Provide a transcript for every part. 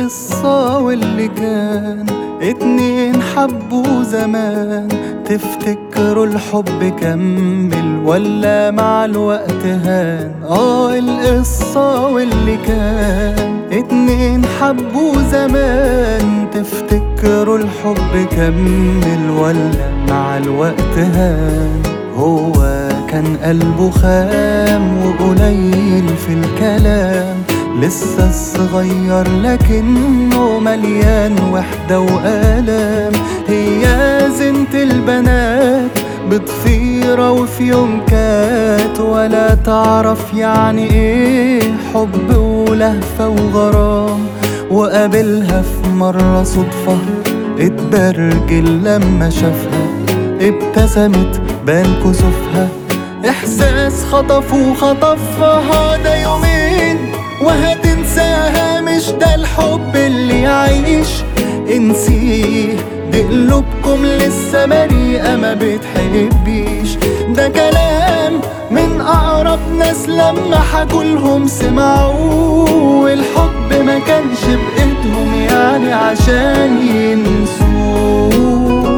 القصة واللي كان اتنين حبوا زمان تفتكروا الحب كمل ولا مع الوقت هان اه القصة واللي كان اتنين حبوا زمان تفتكروا الحب كمل ولا مع الوقت هان هو كان قلبه خام وقليل في الكلام لسه صغير لكنه مليان وحدة وآلام هي زنت البنات بضفيرة وفي يوم كات ولا تعرف يعني ايه حب ولهفة وغرام وقابلها في مرة صدفة اتبرجل لما شافها ابتسمت بان كسوفها احساس خطف وخطفها ده يومين وهتنساها مش ده الحب اللي يعيش انسيه دي قلوبكم لسه بريئة ما بتحبيش ده كلام من أقرب ناس لما حكولهم سمعوه الحب ما كانش بإيدهم يعني عشان ينسوه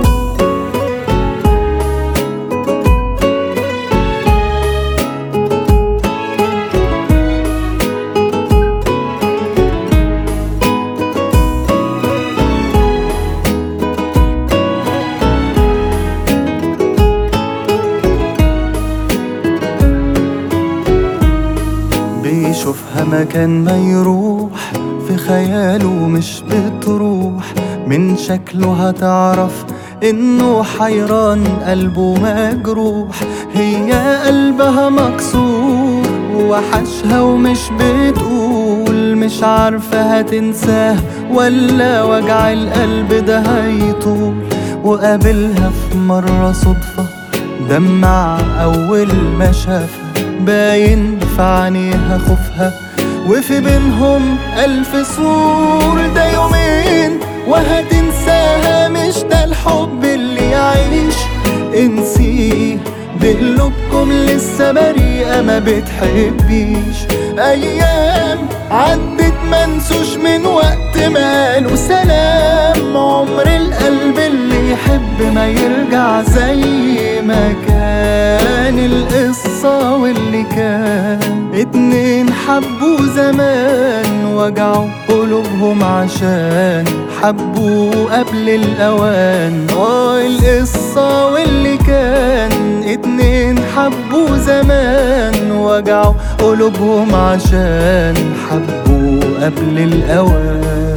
بيشوفها مكان ما يروح في خياله مش بتروح من شكله هتعرف انه حيران قلبه مجروح هي قلبها مكسور وحشها ومش بتقول مش عارفة هتنساه ولا وجع القلب ده هيطول وقابلها في مرة صدفة دمع أول ما شافها باين في عينيها خوفها وفي بينهم ألف سور ده يومين وهتنساها مش ده الحب اللي يعيش انسيه بقلوبكم لسه بريئة ما بتحبيش أيام عدت منسوش من وقت ما قالوا سلام عمر القلب اللي يحب ما يرجع زي ما كان القصة واللي كان اتنين حبوا زمان وجعوا قلوبهم عشان حبوا قبل الأوان اه القصة واللي كان اتنين حبوا زمان وجعوا قلوبهم عشان حبوا قبل الأوان